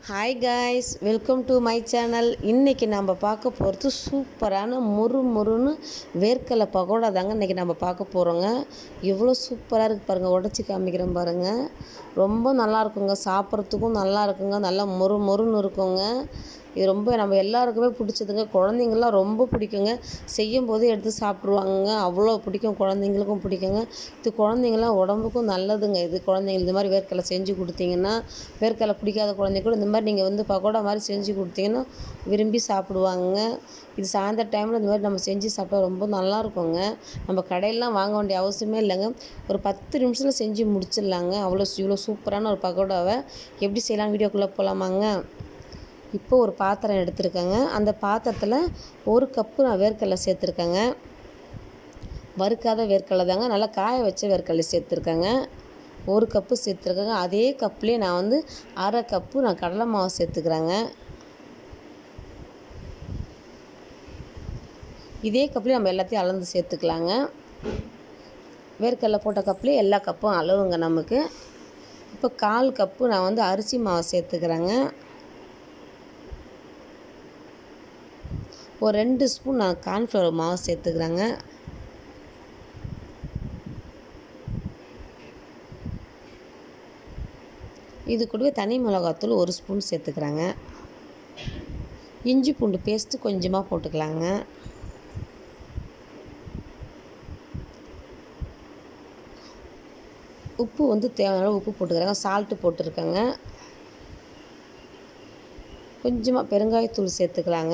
hi guys welcome to my channel இன்றைக்கி நம்ம பார்க்க போகிறது சூப்பரான முறு முறுன்னு வேர்க்கடலை பகோடா தாங்க இன்றைக்கி நம்ம பார்க்க போகிறோங்க எவ்வளோ சூப்பராக இருக்குது பாருங்கள் உடச்சி காமிக்கிறேன் பாருங்கள் ரொம்ப நல்லா இருக்குங்க சாப்பிட்றதுக்கும் நல்லா இருக்குங்க நல்லா மொறு மொறுன்னு இருக்குங்க இது ரொம்ப நம்ம எல்லாருக்குமே பிடிச்சதுங்க குழந்தைங்களாம் ரொம்ப பிடிக்குங்க செய்யும் போது எடுத்து சாப்பிட்ருவாங்க அவ்வளோ பிடிக்கும் குழந்தைங்களுக்கும் பிடிக்குங்க இது குழந்தைங்களாம் உடம்புக்கும் நல்லதுங்க இது குழந்தைங்க இந்த மாதிரி வேர்க்கடலை செஞ்சு கொடுத்தீங்கன்னா வேர்க்கடலை பிடிக்காத குழந்தைங்க கூட இந்த மாதிரி நீங்கள் வந்து பக்கோடா மாதிரி செஞ்சு கொடுத்தீங்கன்னா விரும்பி சாப்பிடுவாங்க இது சாயந்தர டைமில் இந்த மாதிரி நம்ம செஞ்சு சாப்பிட்டா ரொம்ப நல்லா இருக்குங்க நம்ம கடையிலலாம் வாங்க வேண்டிய அவசியமே இல்லைங்க ஒரு பத்து நிமிஷத்தில் செஞ்சு முடிச்சிடலாங்க அவ்வளோ இவ்வளோ சூப்பரான ஒரு பக்கோடாவை எப்படி செய்யலாம் வீடியோக்குள்ளே போகலாமாங்க இப்போ ஒரு பாத்திரம் எடுத்திருக்கேங்க அந்த பாத்திரத்தில் ஒரு கப்பு நான் வேர்க்கடலை சேர்த்துருக்கேங்க வறுக்காத வேர்க்கடலை தாங்க நல்லா காய வச்ச வேர்க்கடலை சேர்த்துருக்கேங்க ஒரு கப்பு சேர்த்துருக்கேங்க அதே கப்லேயே நான் வந்து அரை கப்பு நான் கடலை மாவு சேர்த்துக்கிறேங்க இதே கப்லேயே நம்ம எல்லாத்தையும் அளந்து சேர்த்துக்கலாங்க வேர்க்கடலை போட்ட கப்லேயே எல்லா கப்பும் அளவுங்க நமக்கு இப்போ கால் கப்பு நான் வந்து அரிசி மாவு சேர்த்துக்கிறேங்க ஒரு ரெண்டு ஸ்பூன் நான் கார்ன்ஃப்ளவர் மாவு சேர்த்துக்கிறேங்க இது கூடவே தனி மிளகாத்தூள் ஒரு ஸ்பூன் சேர்த்துக்கிறாங்க இஞ்சி பூண்டு பேஸ்ட்டு கொஞ்சமாக போட்டுக்கலாங்க உப்பு வந்து தேவையான அளவு உப்பு போட்டுக்கிறாங்க சால்ட்டு போட்டிருக்கேங்க கொஞ்சமாக பெருங்காயத்தூள் சேர்த்துக்கலாங்க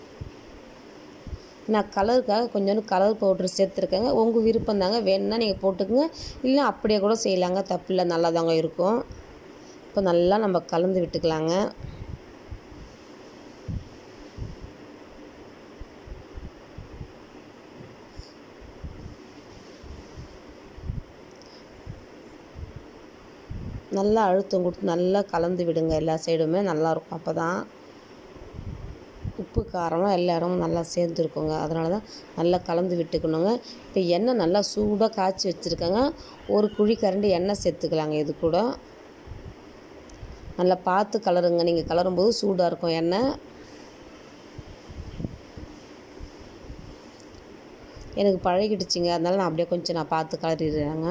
நான் கலருக்காக கொஞ்சோண்டு கலர் பவுட்ரு சேர்த்துருக்கேங்க உங்கள் விருப்பம் தாங்க வேணும்னா நீங்கள் போட்டுக்கோங்க இல்லை அப்படியே கூட செய்யலாங்க தப்பில்லை நல்லா தாங்க இருக்கும் இப்போ நல்லா நம்ம கலந்து விட்டுக்கலாங்க நல்லா அழுத்தம் கொடுத்து நல்லா கலந்து விடுங்க எல்லா சைடுமே நல்லாயிருக்கும் அப்போ தான் உப்பு காரம்லாம் எல்லா இடமும் நல்லா சேர்ந்துருக்குங்க அதனால தான் நல்லா கலந்து விட்டுக்கணுங்க இப்போ எண்ணெய் நல்லா சூடாக காய்ச்சி வச்சுருக்கேங்க ஒரு குழி கரண்டி எண்ணெய் சேர்த்துக்கலாங்க இது கூட நல்லா பார்த்து கலருங்க நீங்கள் கலரும்போது சூடாக இருக்கும் எண்ணெய் எனக்கு பழகிடுச்சிங்க அதனால நான் அப்படியே கொஞ்சம் நான் பார்த்து கலரிடுறேங்க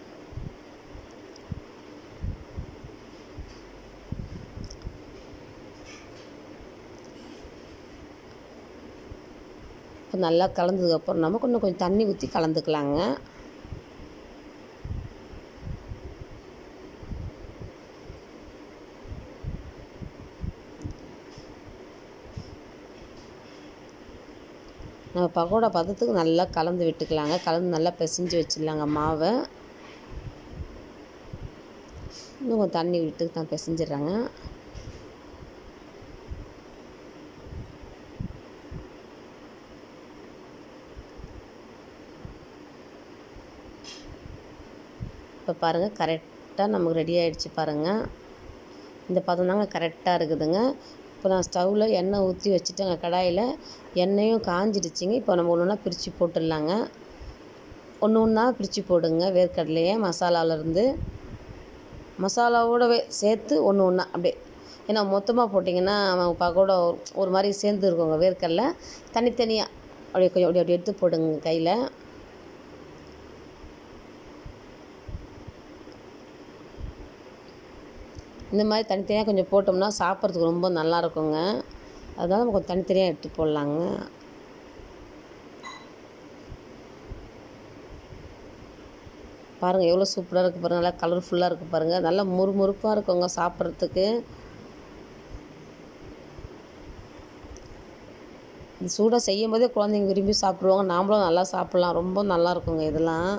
இப்போ நல்லா கலந்ததுக்கப்புறம் நம்ம இன்னும் கொஞ்சம் தண்ணி ஊற்றி கலந்துக்கலாங்க நம்ம பக்கோடா பதத்துக்கு நல்லா கலந்து விட்டுக்கலாங்க கலந்து நல்லா பிசைஞ்சு வச்சிடலாங்க மாவை இன்னும் கொஞ்சம் தண்ணி விட்டு நான் பிசைஞ்சிட்றேங்க இப்போ பாருங்கள் கரெக்டாக நமக்கு ரெடி ஆகிடுச்சு பாருங்கள் இந்த பதம் தாங்க கரெக்டாக இருக்குதுங்க இப்போ நான் ஸ்டவ்வில் எண்ணெய் ஊற்றி வச்சுட்டேங்க கடாயில் எண்ணெயும் காஞ்சிடுச்சிங்க இப்போ நம்ம ஒன்று ஒன்றா பிரித்து போட்டுடலாங்க ஒன்று ஒன்றா பிரித்து போடுங்க வேர்க்கடலையே மசாலாவிலேருந்து மசாலாவோடவே சேர்த்து ஒன்று ஒன்றா அப்படியே ஏன்னா மொத்தமாக போட்டிங்கன்னா பக்கோடா ஒரு மாதிரி சேர்ந்து இருக்குங்க வேர்க்கடலை தனித்தனியாக அப்படியே கொஞ்சம் அப்படி அப்படி எடுத்து போடுங்க கையில் இந்த மாதிரி தனித்தனியாக கொஞ்சம் போட்டோம்னா சாப்பிட்றதுக்கு ரொம்ப நல்லா இருக்குங்க அதனால் நம்ம கொஞ்சம் தனித்தனியாக எடுத்து போடலாங்க பாருங்கள் எவ்வளோ சூப்பராக இருக்குது பாருங்கள் நல்லா கலர்ஃபுல்லாக இருக்குது பாருங்கள் நல்லா முறுமுறுப்பாக இருக்குங்க சாப்பிட்றதுக்கு இது சூடாக செய்யும் போதே குழந்தைங்க விரும்பி சாப்பிடுவாங்க நாமளும் நல்லா சாப்பிட்லாம் ரொம்ப நல்லா இருக்குங்க இதெல்லாம்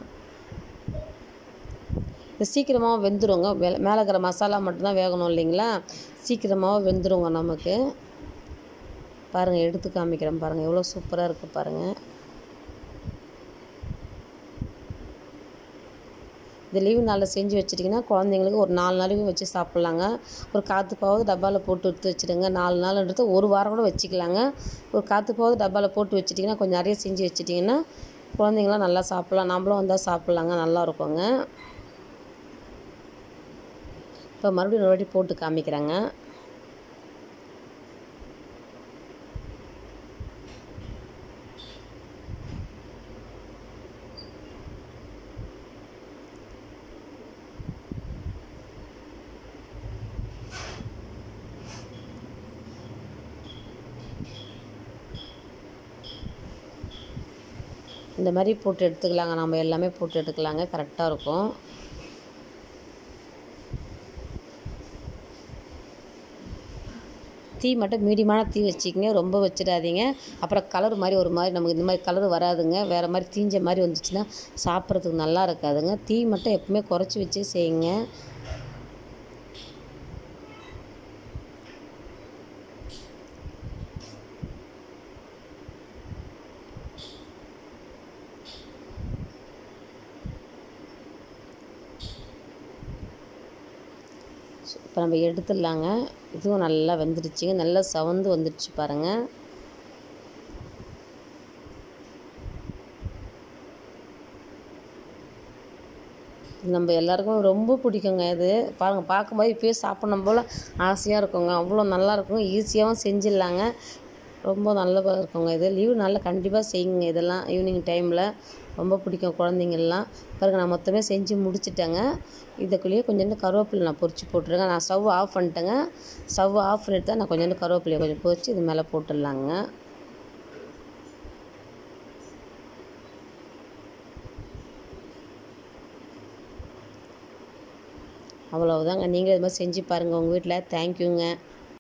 இது சீக்கிரமாக வெந்துருங்க மேலே இருக்கிற மசாலா மட்டும்தான் வேகணும் இல்லைங்களா சீக்கிரமாக வெந்துருங்க நமக்கு பாருங்கள் எடுத்து காமிக்கிறேன் பாருங்கள் எவ்வளோ சூப்பராக இருக்குது பாருங்கள் இந்த லீவு நாளில் செஞ்சு வச்சிட்டிங்கன்னா குழந்தைங்களுக்கு ஒரு நாலு நாளைக்கு வச்சு சாப்பிட்லாங்க ஒரு காற்றுப்பாவது டப்பாவில் போட்டு எடுத்து வச்சுடுங்க நாலு நாள்ன்றது ஒரு வாரம் கூட வச்சுக்கலாங்க ஒரு காற்றுப்பாவது டப்பாவில் போட்டு வச்சிட்டிங்கன்னா கொஞ்சம் நிறைய செஞ்சு வச்சிட்டிங்கன்னா குழந்தைங்களாம் நல்லா சாப்பிட்லாம் நம்மளும் வந்தால் சாப்பிட்லாங்க நல்லா இருக்குங்க இப்போ மறுபடியும் ஒரு வாட்டி போட்டு காமிக்கிறேங்க இந்த மாதிரி போட்டு எடுத்துக்கலாங்க நம்ம எல்லாமே போட்டு எடுத்துக்கலாங்க கரெக்டாக இருக்கும் தீ மட்டும் மீடியமான தீ வச்சுக்கிங்க ரொம்ப வச்சிடாதீங்க அப்புறம் கலர் மாதிரி ஒரு மாதிரி நமக்கு இந்த மாதிரி கலர் வராதுங்க வேறு மாதிரி தீஞ்ச மாதிரி வந்துச்சுன்னா சாப்பிட்றதுக்கு நல்லா இருக்காதுங்க தீ மட்டும் எப்பவுமே குறைச்சி வச்சு செய்யுங்க இப்போ நம்ம எடுத்துடலாங்க இதுவும் நல்லா வெந்துடுச்சுங்க நல்லா சவந்து வந்துடுச்சு பாருங்கள் நம்ம எல்லாருக்கும் ரொம்ப பிடிக்குங்க இது பாருங்கள் பார்க்கும்போது இப்போயே சாப்பிடணும் போல் ஆசையாக இருக்குங்க அவ்வளோ நல்லா இருக்குங்க ஈஸியாகவும் செஞ்சிடலாங்க ரொம்ப நல்லதாக இருக்குங்க இது லீவு நல்லா கண்டிப்பாக செய்யுங்க இதெல்லாம் ஈவினிங் டைமில் ரொம்ப பிடிக்கும் குழந்தைங்கள்லாம் பாருங்க நான் மொத்தமே செஞ்சு முடிச்சிட்டேங்க இதுக்குள்ளேயே கொஞ்சோண்டு கருவேப்பிலை நான் பொரிச்சு போட்டுருக்கேன் நான் ஸ்டவ் ஆஃப் பண்ணிட்டேங்க ஸ்டவ் ஆஃப் பண்ணிட்டு தான் நான் கொஞ்சோண்டு கருவேப்பிலையை கொஞ்சம் பொரிச்சு இது மேலே போட்டுடலாங்க அவ்வளவுதாங்க நீங்களும் இது மாதிரி செஞ்சு பாருங்கள் உங்கள் வீட்டில் தேங்க்யூங்க